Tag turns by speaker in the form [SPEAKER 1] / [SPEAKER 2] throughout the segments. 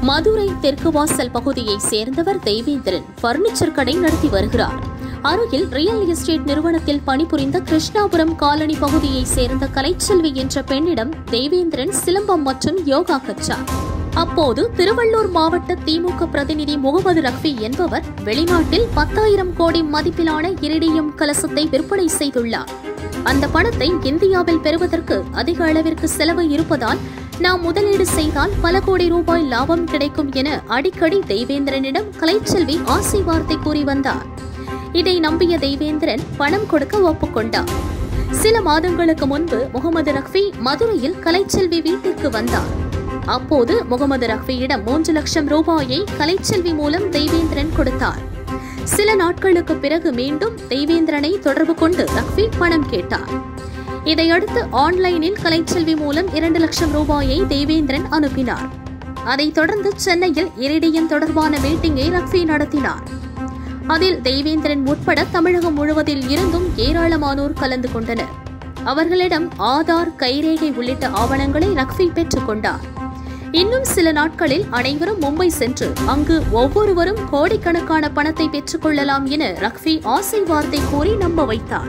[SPEAKER 1] மதுரை தெற்கு வாசல் பகுதியைச் சேர்ந்தவர் தெய்வேந்திரன் பர்னிச்சர் கடை நடத்தி வருகிறார் அருகில் ரியல் எஸ்டேட் நிறுவனத்தில் பணிபுரிந்த கிருஷ்ணாபுரம் காலனி பகுதியைச் சேர்ந்த கலைச்செல்வி என்ற பெண்ணிடம் தெய்வேந்திரன் சிலம்பம் மற்றும் யோகா கற்றார் அப்போது திருவள்ளூர் மாவட்ட திமுக பிரதிநிதி முகமது ரஃபி என்பவர் வெளிநாட்டில் பத்தாயிரம் கோடி மதிப்பிலான இரிடியம் கலசத்தை விற்பனை செய்துள்ளார் அந்த பணத்தை இந்தியாவில் பெறுவதற்கு அதிக அளவிற்கு செலவு இருப்பதால் நாம் முதலீடு செய்தால் பல கோடி ரூபாய் லாபம் கிடைக்கும் என அடிக்கடி தெய்வேந்திரனிடம் கலைச்செல்வி ஆசை வார்த்தை கூறி வந்தார் இதை நம்பிய தெய்வேந்திரன் பணம் கொடுக்க ஒப்புக்கொண்டார் சில மாதங்களுக்கு முன்பு முகமது ரஃபி மதுரையில் கலைச்செல்வி வீட்டிற்கு வந்தார் அப்போது முகமது ரஃபியிடம் மூன்று லட்சம் ரூபாயை கலைச்செல்வி மூலம் தெய்வேந்திரன் கொடுத்தார் சில நாட்களுக்கு பிறகு மீண்டும் தெய்வேந்திரனை தொடர்பு கொண்டு ரஃபி பணம் கேட்டார் இதையடுத்து ஆன்லைனில் கலைச்செல்வி மூலம் இரண்டு லட்சம் ரூபாயை தெய்வேந்திரன் அனுப்பினார் அதைத் தொடர்ந்து சென்னையில் இரிடியம் தொடர்பான மீட்டிங்கை ரஃபி நடத்தினார் அதில் தெய்வேந்திரன் உட்பட தமிழகம் முழுவதில் இருந்தும் ஏராளமானோர் கலந்து கொண்டனர் அவர்களிடம் ஆதார் கைரேகை உள்ளிட்ட ஆவணங்களை ரக்ஃபி பெற்றுக் கொண்டார் இன்னும் சில நாட்களில் அனைவரும் மும்பை சென்று அங்கு ஒவ்வொருவரும் கோடிக்கணக்கான பணத்தை பெற்றுக் கொள்ளலாம் என ரக்ஃபி ஆசை வார்த்தை கூறி நம்ப வைத்தார்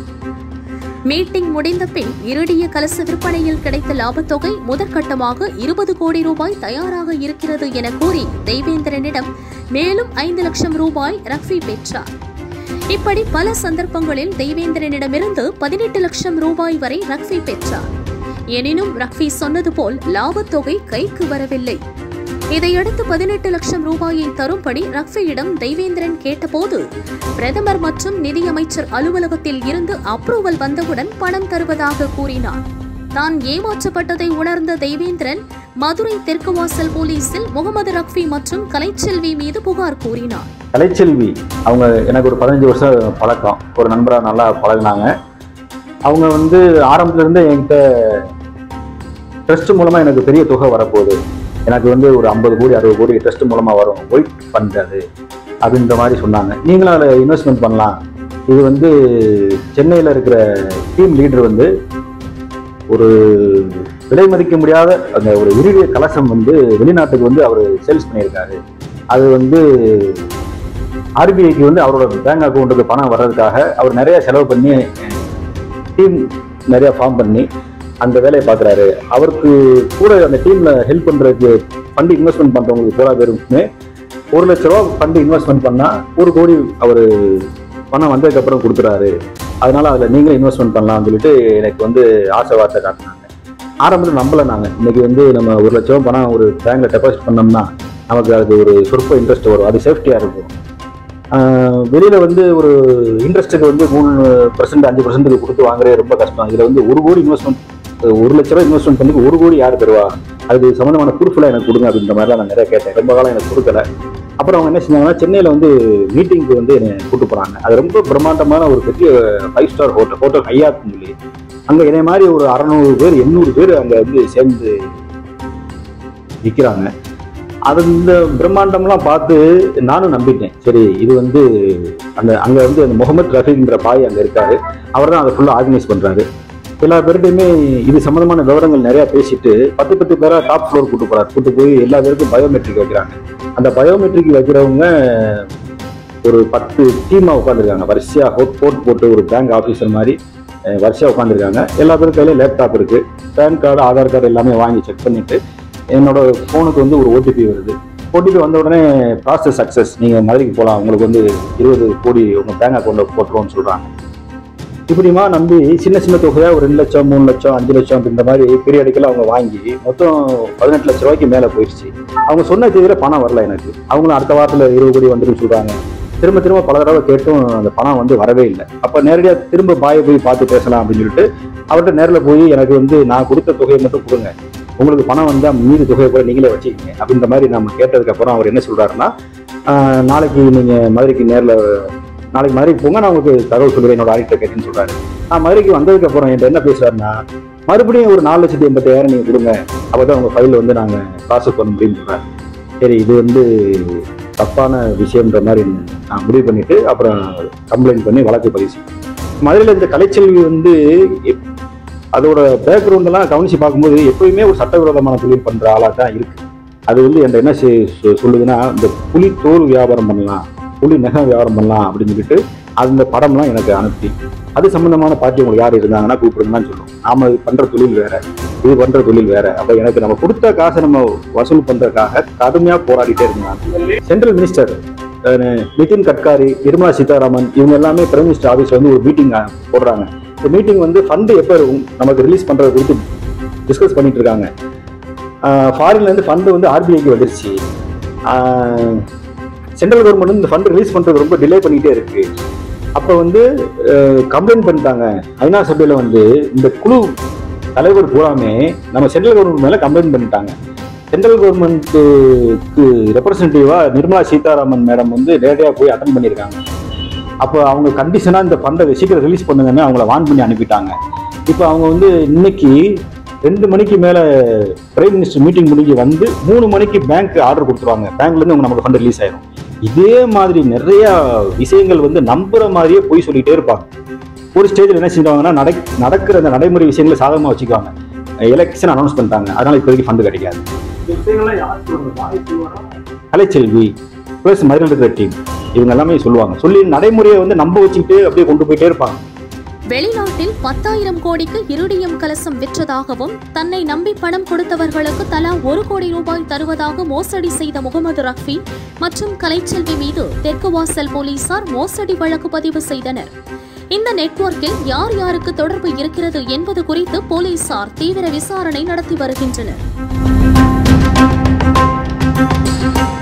[SPEAKER 1] மீட்டிங் முடிந்த பின் இறுதிய கலச விற்பனையில் கிடைத்த லாபத்தொகை முதற்கட்டமாக இருபது கோடி ரூபாய் தயாராக இருக்கிறது என கூறி தெய்வேந்திரனிடம் மேலும் ஐந்து லட்சம் ரூபாய் ரஃபி பெற்றார் இப்படி பல சந்தர்ப்பங்களில் தெய்வேந்திரனிடமிருந்து பதினெட்டு லட்சம் ரூபாய் வரை ரக்ஃபி பெற்றார் எனினும் ரக்ஃபி சொன்னது போல் லாபத்தொகை கைக்கு வரவில்லை இதையடுத்து பதினெட்டு லட்சம் ரூபாயை தரும்படி ரக்ஃபியிடம் தெய்வேந்திரன் கேட்டபோது பிரதமர் மற்றும் நிதியமைச்சர் அலுவலகத்தில் இருந்து அப்ரூவல் வந்தவுடன் பணம் தருவதாக கூறினார் தான் ஏமாற்றப்பட்டதை உணர்ந்த தெய்வேந்திரன் மதுரை தெற்கு வாசல் போலீசில் முகமது ரக்ஃபி மற்றும் கலைச்செல்வி மீது புகார் கூறினார்
[SPEAKER 2] கலைச்செல்வி அவங்க எனக்கு ஒரு பதினஞ்சு வருஷம் பழக்கம் ஒரு நண்பராக நல்லா பழகுனாங்க அவங்க வந்து ஆரம்பத்துல இருந்தே என்கிட்ட ட்ரஸ்ட் மூலமாக எனக்கு பெரிய தொகை வரப்போகுது எனக்கு வந்து ஒரு ஐம்பது கோடி அறுபது கோடி ட்ரஸ்ட் மூலமாக வரும் ஒயிட் ஃபண்ட் அது அப்படின்ற மாதிரி சொன்னாங்க நீங்களும் அதில் இன்வெஸ்ட்மெண்ட் பண்ணலாம் இது வந்து சென்னையில் இருக்கிற டீம் லீடர் வந்து ஒரு விலை மதிக்க முடியாத அந்த ஒரு இறுதிய கலசம் வந்து வெளிநாட்டுக்கு வந்து அவர் சேல்ஸ் பண்ணியிருக்காரு அது வந்து ஆர்பிஐக்கு வந்து அவரோட பேங்க் அக்கௌண்ட்டுக்கு பணம் வர்றதுக்காக அவர் நிறைய செலவு பண்ணி டீம் நிறைய ஃபார்ம் பண்ணி அந்த வேலையை பார்க்குறாரு அவருக்கு கூட அந்த டீமில் ஹெல்ப் பண்ணுறதுக்கு ஃபண்டு இன்வெஸ்ட்மெண்ட் பண்ணுறவங்களுக்கு பூரா பேருக்குமே ஒரு லட்ச ரூபா ஃபண்டு இன்வெஸ்ட்மெண்ட் பண்ணால் ஒரு கோடி அவர் பணம் வந்ததுக்கப்புறம் கொடுத்துறாரு அதனால அதில் நீங்களும் இன்வெஸ்ட்மெண்ட் பண்ணலாம்னு சொல்லிட்டு எனக்கு வந்து ஆசை வார்த்தை காட்டினாங்க ஆரம்பத்தில் நம்பலை நாங்கள் இன்னைக்கு வந்து நம்ம ஒரு லட்ச ரூபா பணம் ஒரு பேங்க்ல டெபாசிட் பண்ணோம்னா நமக்கு அதுக்கு ஒரு சொற்ப இன்ட்ரெஸ்ட் வரும் அது சேஃப்டியாக இருக்கும் ஆஹ் வெளியில வந்து ஒரு இன்ட்ரெஸ்ட்டுக்கு வந்து மூணு பர்சன்ட் அஞ்சு பர்சன்ட்டுக்கு கொடுத்து வாங்குறது ரொம்ப கஷ்டம் இதில் வந்து ஒரு கோடி இன்வெஸ்ட்மெண்ட் ஒரு லட்ச ரூபாய் இன்வெஸ்ட்மெண்ட் பண்ணி ஒரு கோடி யார் தருவா அதுக்கு சம்மந்தமான ப்ரூஃப்லாம் எனக்கு கொடுங்க அப்படின்ற மாதிரிலாம் நான் நிறைய கேட்டேன் ரொம்ப காலம் எனக்கு கொடுக்கல அப்புறம் அவங்க என்ன செஞ்சாங்கன்னா சென்னையில் வந்து மீட்டிங்க்கு வந்து என்னை கூட்டு போகிறாங்க அது ரொம்ப பிரம்மாண்டமான ஒரு பெரிய ஃபைவ் ஸ்டார் ஹோட்டல் ஹோட்டல் ஹையாத்துன்னு சொல்லி அங்கே இதே மாதிரி ஒரு அறநூறு பேர் எண்ணூறு பேர் அங்கே வந்து சேர்ந்து விற்கிறாங்க அது இந்த பிரம்மாண்டம்லாம் பார்த்து நானும் நம்பிட்டேன் சரி இது வந்து அந்த அங்கே வந்து அந்த முகமது ரஃபீங்கிற பாய் அங்கே இருக்காரு அவர் தான் அதை ஃபுல்லாக ஆர்கனைஸ் பண்ணுறாரு எல்லா பேர்கிட்டையுமே இது சம்மந்தமான விவரங்கள் நிறையா பேசிட்டு பத்து பத்து பேராக டாப் ஃப்ளோர் கூட்டு போகிறார் கூட்டு போய் எல்லா பேருக்கும் பயோமெட்ரிக் வைக்கிறாங்க அந்த பயோமெட்ரிக் வைக்கிறவங்க ஒரு பத்து டீமாக உட்காந்துருக்காங்க வரிசையாக ஹோட் போட் போட்டு ஒரு பேங்க் ஆஃபீஸர் மாதிரி அஹ், வரிசையாக உட்காந்துருக்காங்க எல்லா பேரும் கையில லேப்டாப் இருக்குது பேன் கார்டு ஆதார் கார்டு எல்லாமே வாங்கி செக் பண்ணிட்டு என்னோட ஃபோனுக்கு வந்து ஒரு ஓடிபி வருது ஓடிபி வந்த உடனே ப்ராசஸ் சக்ஸஸ் நீங்கள் மதுரைக்கு போகலாம் உங்களுக்கு வந்து இருபது கோடி உங்கள் பேங்க் அக்கௌண்ட்டில் போட்டுருவோம்னு சொல்கிறாங்க இப்படிமா நம்பி சின்ன சின்ன தொகையாக ஒரு ரெண்டு லட்சம் மூணு லட்சம் அஞ்சு லட்சம் அப்படின்ற மாதிரி பீரியடிக்கெல்லாம் அவங்க வாங்கி மொத்தம் பதினெட்டு லட்ச ரூபாய்க்கு மேலே போயிடுச்சு அவங்க சொன்ன தேதியில பணம் வரல எனக்கு அவங்களும் அடுத்த வாரத்தில் இருபது கோடி வந்துருன்னு சொல்கிறாங்க திரும்ப திரும்ப பல தடவை கேட்டும் அந்த பணம் வந்து வரவே இல்லை அப்போ நேரடியாக திரும்ப பாயை போய் பார்த்து பேசலாம் அப்படின்னு சொல்லிட்டு அவர்கிட்ட நேரில் போய் எனக்கு வந்து நான் கொடுத்த தொகையை மட்டும் கொடுங்க உங்களுக்கு பணம் வந்தால் மீதி தொகையை கூட நீங்களே வச்சுக்கோங்க அப்படின்ற மாதிரி நம்ம கேட்டதுக்கப்புறம் அவர் என்ன சொல்கிறாருன்னா ஆஹ், நாளைக்கு நீங்கள் மதுரைக்கு நேரில் நாளைக்கு மதுரைக்கு போங்க நான் உங்களுக்கு தகவல் சொல்லுவேன் என்னோட ஆடிட்டர் கேட்டுன்னு சொல்கிறாரு நான் மதுரைக்கு வந்ததுக்கப்புறம் என்கிட்ட என்ன பேசுறாருன்னா மறுபடியும் ஒரு நாலு லட்சத்தி எண்பத்தாயிரம் நீங்கள் கொடுங்க அப்போ தான் உங்கள் ஃபைல் வந்து நாங்கள் ப்ராசஸ் பண்ண முடியும்னு சொல்கிறாரு சரி இது வந்து தப்பான விஷயம்ன்ற மாதிரி நான் முடிவு பண்ணிட்டு அப்புறம் கம்ப்ளைண்ட் பண்ணி வழக்கு பதிவு செய்தேன். மதுரையில் இந்த கலைச்செல்வி வந்து எப்- அதோட பேக்ரவுண்ட் எல்லாம் கவனிச்சு பார்க்கும்போது எப்பயுமே ஒரு சட்டவிரோதமான தொழில் பண்ற ஆளா தான் இருக்கு அது வந்து என்கிட்ட என்ன செய்- சொ- சொல்லுதுன்னா இந்த புலி தோல் வியாபாரம் பண்ணலாம் புலி நகை வியாபாரம் பண்ணலாம் அப்படின்னு சொல்லிட்டு அந்த படம்லாம் எனக்கு அனுப்பி அது சம்பந்தமான பார்ட்டி உங்களுக்கு யார் இருந்தாங்கன்னா கூப்பிடுங்கன்னு சொல்லும் நாம இது பண்ற தொழில் வேற இது பண்ற தொழில் வேற அப்ப எனக்கு நம்ம கொடுத்த காசை நம்ம வசூல் பண்றதுக்காக கடுமையா போராடிட்டே இருந்தாங்க central minister uh, Nitin Gadkari Nirmala Sitharaman இவங்க எல்லாமே பிரைம் மினிஸ்டர் ஆஃபீஸ் வந்து ஒரு மீட்டிங் போடுறாங்க இந்த மீட்டிங் வந்து ஃபண்டு எப்போ நமக்கு ரிலீஸ் பண்றது குறித்து டிஸ்கஸ் பண்ணிட்டு இருக்காங்க ஃபாரின்ல இருந்து ஃபண்டு வந்து ஆர்பிஐக்கு வந்துருச்சு சென்ட்ரல் கவர்மெண்ட் வந்து இந்த ஃபண்ட் ரிலீஸ் பண்றது ரொம்ப டிலே பண்ணிட்டே இருக்கு அப்போ வந்து கம்ப்ளைண்ட் பண்ணிட்டாங்க ஐநா சபையில் வந்து இந்த குழு தலைவர் பூராமே நம்ம சென்ட்ரல் கவர்மெண்ட் மேலே கம்ப்ளைண்ட் பண்ணிட்டாங்க சென்ட்ரல் கவர்மெண்ட்டுக்கு ரெப்ரசன்டேட்டிவாக நிர்மலா சீதாராமன் மேடம் வந்து நேரடியாக போய் அட்டன் பண்ணியிருக்காங்க அப்போ அவங்க கண்டிஷனாக இந்த ஃபண்டை சீக்கிரம் ரிலீஸ் பண்ணுங்கன்னு அவங்கள வான் பண்ணி அனுப்பிட்டாங்க இப்போ அவங்க வந்து இன்னைக்கு ரெண்டு மணிக்கு மேலே பிரைம் மினிஸ்டர் மீட்டிங் முடிஞ்சு வந்து மூணு மணிக்கு பேங்க் ஆர்டர் கொடுத்துருவாங்க பேங்க்லேருந்து அவங்க நமக்கு ஃபண்ட் ரிலீஸ் ஆயிரும் இதே மாதிரி நிறைய விஷயங்கள் வந்து நம்புற மாதிரியே போய் சொல்லிட்டே இருப்பாங்க ஒரு ஸ்டேஜில் என்ன செஞ்சுவாங்கன்னா நடை நடக்கிற அந்த நடைமுறை விஷயங்களை சாதகமாக வச்சுக்குவாங்க எலெக்ஷன் அனௌன்ஸ் பண்ணிட்டாங்க அதனால இப்போதைக்கு ஃபண்டு கிடைக்காது
[SPEAKER 3] இந்த விஷயங்கள்லாம் யார் சொல்லுவாங்க தாய் சொல்லுவாரா
[SPEAKER 2] கலைச்செல்வி ப்ளஸ் மதுரையில் இருக்கிற டீம் இவங்க எல்லாமே சொல்லுவாங்க சொல்லி நடைமுறையை வந்து நம்ப வச்சுக்கிட்டு அப்படியே கொண்டு போயிட்டே இருப்பாங்க
[SPEAKER 1] வெளிநாட்டில் பத்தாயிரம் கோடிக்கு இருடியம் கலசம் விற்றதாகவும் தன்னை நம்பி பணம் கொடுத்தவர்களுக்கு தலா ஒரு கோடி ரூபாய் தருவதாக மோசடி செய்த முகமது ரஃபி மற்றும் கலைச்செல்வி மீது தெற்கு வாசல் போலீசார் மோசடி வழக்கு பதிவு செய்தனர் இந்த நெட்வொர்க்கில் யார் யாருக்கு தொடர்பு இருக்கிறது என்பது குறித்து போலீசார் தீவிர விசாரணை நடத்தி வருகின்றனர்